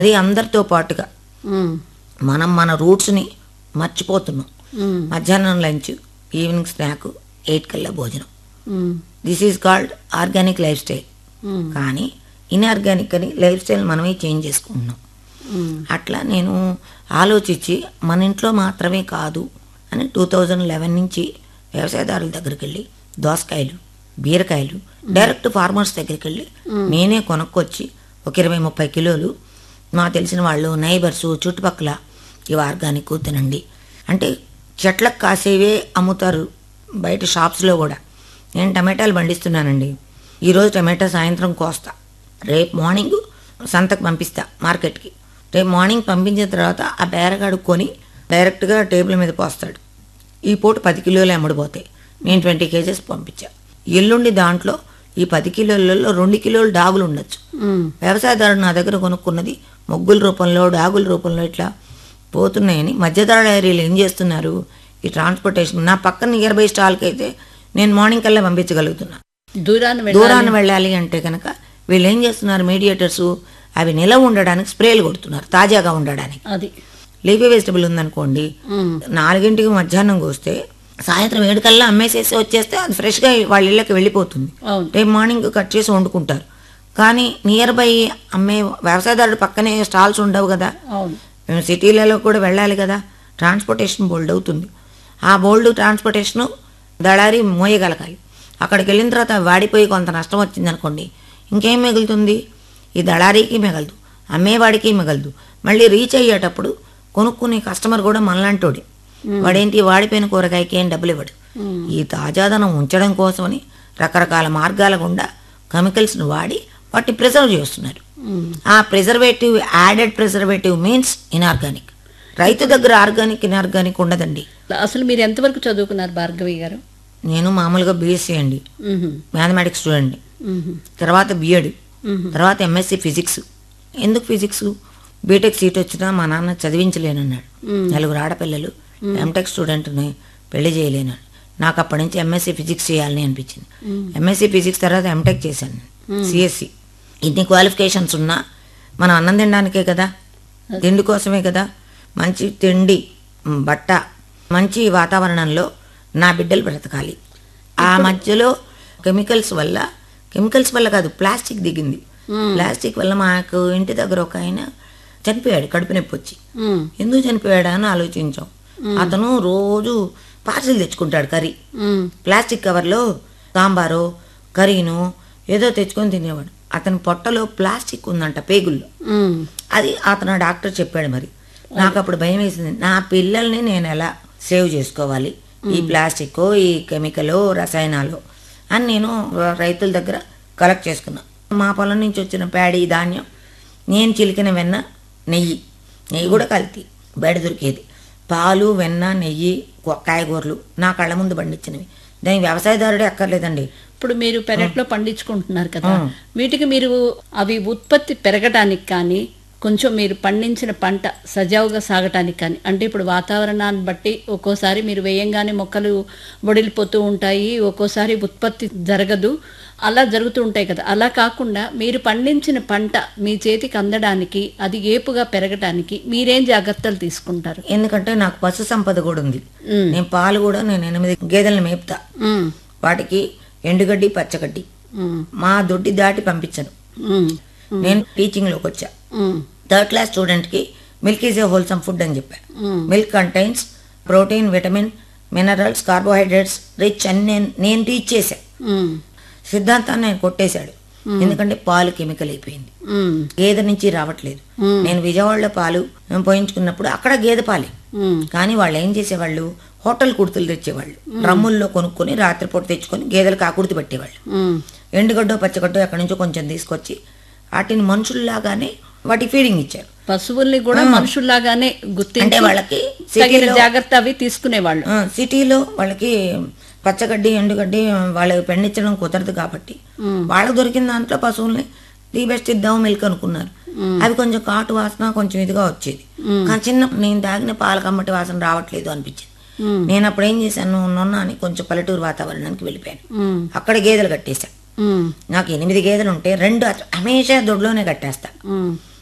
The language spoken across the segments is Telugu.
అది అందరితో పాటుగా ఉమ్, మనం మన రూట్స్ని మర్చిపోతున్నాం ఉమ్, మధ్యాహ్నం లంచ్ ఈవినింగ్ స్నాక్ ఎయిట్ కల్లా భోజనం um, this is called organic lifestyle um, కానీ ఇన్ఆర్గానిక్ అని లైఫ్ స్టైల్ మనమే చేంజ్ చేసుకుంటున్నాం ఉమ్, అట్లా నేను ఆలోచించి మన ఇంట్లో మాత్రమే కాదు అని టూ థౌజండ్ లెవెన్ నుంచి వ్యవసాయదారుల దగ్గరికి వెళ్ళి దోసకాయలు బీరకాయలు డైరెక్ట్ ఫార్మర్స్ దగ్గరికి వెళ్ళి నేనే కొనుక్కొచ్చి ఒక ఇరవై ముప్పై కిలోలు మా తెలిసిన వాళ్ళు నైబర్స్ చుట్టుపక్కల ఇవి ఆర్గానిక్ తినండి అంటే చెట్లకు కాసేవే అమ్ముతారు బయట షాప్స్లో కూడా నేను టమాటాలు పండిస్తున్నానండి ఈరోజు టమాటా సాయంత్రం కోస్తా రేపు మార్నింగ్ సంతకు పంపిస్తా మార్కెట్కి రేపు మార్నింగ్ పంపించిన తర్వాత ఆ బేరగాడు కొని డైరెక్ట్గా టేబుల్ మీద పోస్తాడు ఈ పూట పది కిలోలు అమ్ముడుపోతాయి నేను ట్వంటీ కేజెస్ పంపించా ఎల్లుండి దాంట్లో ఈ పది కిలోలలో రెండు కిలోలు డాగులు ఉండొచ్చు ఉమ్, వ్యవసాయదారుడు నా దగ్గర కొనుక్కున్నది మొగ్గుల రూపంలో డాగుల రూపంలో ఇట్లా పోతున్నాయని మధ్యధర డైరీలు ఏం చేస్తున్నారు ఈ ట్రాన్స్పోర్టేషన్ నా పక్కన నియర్ బై స్టాల్కి అయితే నేను మార్నింగ్ కల్లా పంపించగలుగుతున్నా దూరాన్ని వెళ్ళాలి దూరాన్ని వెళ్ళాలి అంటే కనుక వీళ్ళు ఏం చేస్తున్నారు మీడియేటర్స్ అవి నిలవ ఉండడానికి స్ప్రేలు కొడుతున్నారు తాజాగా ఉండడానికి అది లీఫీ వెజిటబుల్ ఉందనుకోండి ఉమ్, నాలుగింటికి మధ్యాహ్నం కోస్తే సాయంత్రం ఏడుకల్లా అమ్మేసేసి వచ్చేస్తే అది ఫ్రెష్గా వాళ్ళ ఇళ్ళకి వెళ్ళిపోతుంది అవును రేపు మార్నింగ్ కట్ చేసి వండుకుంటారు కానీ నియర్ బై అమ్మే వ్యవసాయదారుడు పక్కనే స్టాల్స్ ఉండవు కదా అవును మేము సిటీలలో కూడా వెళ్ళాలి కదా ట్రాన్స్పోర్టేషన్ బోల్డ్ అవుతుంది ఆ బోల్డ్ ట్రాన్స్పోర్టేషను దళారి మోయగలగాలి అక్కడికి వెళ్ళిన తర్వాత వాడిపోయి కొంత నష్టం వచ్చింది అనుకోండి ఇంకేం మిగులుతుంది ఈ దళారీకి మిగలదు అమ్మేవాడికి మిగలదు మళ్ళీ రీచ్ అయ్యేటప్పుడు కొనుక్కునే కస్టమర్ కూడా మనలాంటోడే వాడేంటి వాడిపోయిన కూరగాయకి ఏం డబ్బులు ఇవ్వడు ఈ తాజాదనం ఉంచడం కోసమని రకరకాల మార్గాల గుండా కెమికల్స్ను వాడి వాటిని ప్రిజర్వ్ చేస్తున్నారు ఉమ్, ఆ preservative added preservative means inorganic రైతు దగ్గర ఆర్గానిక్ ఇన్ఆర్గానిక్ ఉండదండి అసలు మీరు ఎంతవరకు చదువుకున్నారు భార్గవి గారు నేను మామూలుగా బీఎస్సీ అండి ఉహు, మ్యాథమెటిక్స్ స్టూడెంట్ ఉహు, తర్వాత బిఎడ్ ఉహు, తర్వాత ఎంఎస్సి ఫిజిక్స్ ఎందుకు ఫిజిక్స్ బీటెక్ సీట్ వచ్చినా మా నాన్న చదివించలేనన్నాడు మ్మ్. నలుగురు ఆడపిల్లలు ఎంటెక్ స్టూడెంట్ని పెళ్లి చేయలేనాడు నాకు అప్పటి నుంచి ఎంఎస్సి ఫిజిక్స్ చేయాలని అనిపించింది ఎంఎస్సి ఫిజిక్స్ తర్వాత ఎంటెక్ చేశాను సిఎస్సి ఇన్ని క్వాలిఫికేషన్స్ ఉన్నా మనం అన్నం తినడానికే కదా తిండి కోసమే కదా మంచి తిండి మ్, బట్ట మంచి వాతావరణంలో నా బిడ్డలు బ్రతకాలి ఆ మధ్యలో కెమికల్స్ వల్ల కెమికల్స్ వల్ల కాదు ప్లాస్టిక్ దిగింది ప్లాస్టిక్ వల్ల మాకు ఇంటి దగ్గర ఒక ఆయన చనిపోయాడు కడుపు నొప్పి వచ్చి ఉమ్, ఎందుకు చనిపోయాడా అని ఆలోచించాం అతను రోజు పార్సిల్ తెచ్చుకుంటాడు కర్రీ ఉమ్, ప్లాస్టిక్ కవర్లో సాంబారో కర్రీను ఏదో తెచ్చుకొని తినేవాడు అతని పొట్టలో ప్లాస్టిక్ ఉందంట పేగుల్లో ఉమ్, అది అతను డాక్టర్ చెప్పాడు మరి నాకు అప్పుడు భయం వేసింది నా పిల్లల్ని నేను ఎలా సేవ్ చేసుకోవాలి ఈ ప్లాస్టిక్ ఈ కెమికల్ రసాయనాలు అని నేను రైతుల దగ్గర కలెక్ట్ చేసుకున్నా మా పొలం నుంచి వచ్చిన ప్యాడీ ధాన్యం నేను చిలికిన వెన్న నెయ్యి నెయ్యి కూడా కల్తీ బయట దొరికేది పాలు వెన్న నెయ్యి కొ- కాయగూరలు నా కళ్ళ ముందు పండించినవి దానికి వ్యవసాయదారుడే అక్కర్లేదండి ఇప్పుడు మీరు పెరట్లో పండించుకుంటున్నారు కదా వీటికి మీరు అవి ఉత్పత్తి పెరగడానికి కానీ కొంచెం మీరు పండించిన పంట సజావుగా సాగటానికి కానీ అంటే ఇప్పుడు వాతావరణాన్ని బట్టి ఒక్కోసారి మీరు వేయంగానే మొక్కలు బొడిలిపోతూ ఉంటాయి ఒక్కోసారి ఉత్పత్తి జరగదు అలా జరుగుతూ ఉంటాయి కదా అలా కాకుండా మీరు పండించిన పంట మీ చేతికి అందడానికి అది ఏపుగా పెరగటానికి మీరేం జాగ్రత్తలు తీసుకుంటారు ఎందుకంటే నాకు పశు సంపద కూడా ఉంది ఉమ్, నేను పాలు కూడా నేను ఎనిమిది గేదెలను మేపుతా ఉమ్, వాటికి ఎండుగడ్డి పచ్చగడ్డి ఉమ్, మా దొడ్డి దాటి పంపించను ఉమ్, నేను టీచింగ్లోకి వచ్చా ఉమ్, థర్డ్ క్లాస్ స్టూడెంట్కి milk is a wholesome food అని చెప్పా um. Milk contains protein vitamin minerals carbohydrates rich అని నేను నేను టీచ్ చేశా ఉమ్, సిద్ధాంతాన్ని నేను కొట్టేశాడు ఎందుకంటే పాలు కెమికల్ అయిపోయింది ఉమ్, గేదె నుంచి రావట్లేదు మ్మ్. నేను విజయవాడలో పాలు పోయించుకున్నప్పుడు అక్కడ గేదె పాలే ఉమ్, కానీ వాళ్ళు ఏం చేసేవాళ్ళు హోటల్ కుర్తులు తెచ్చేవాళ్ళు డ్రమ్ముల్లో కొనుక్కొని రాత్రిపూట తెచ్చుకొని గేదెలకు ఆ కుర్తి పెట్టేవాళ్ళు ఉమ్, ఎండుగడ్డో పచ్చగడ్డో ఎక్కడి నుంచో కొంచెం తీసుకొచ్చి వాటిని మనుషుల్లాగానే వాటి ఫీడింగ్ ఇచ్చారు పశువుల్ని కూడా మనుషుల్లాగానే అంటే గుర్తించి వాళ్ళకి తగిన సిటీలో జాగ్రత్త అవి తీసుకునేవాళ్ళు ఆ, సిటీలో వాళ్ళకి పచ్చగడ్డి ఎండుగడ్డి వాళ్ళకి పెండించడం కుదరదు కాబట్టి వాళ్ళకి దొరికిన దాంట్లో పశువుల్ని ది బెస్ట్ ఇద్దాం మిల్క్ అనుకున్నారు అవి కొంచెం కాటు వాసన కొంచెం ఇదిగా వచ్చేది కానీ చిన్న నేను తాగిన పాల కమ్మటి వాసన రావట్లేదు అనిపించింది ఉమ్, నేను అప్పుడు ఏం చేశాను నొన్న అని కొంచెం పల్లెటూరు వాతావరణానికి వెళ్ళిపోయాను ఉమ్, అక్కడ గేదెలు కట్టేశాను ఉమ్, నాకు ఎనిమిది గేదెలు ఉంటే రెండు అట్లా హమేషా దొడ్లోనే కట్టేస్తా ఉమ్,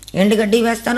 ఎండుగడ్డి వేస్తాను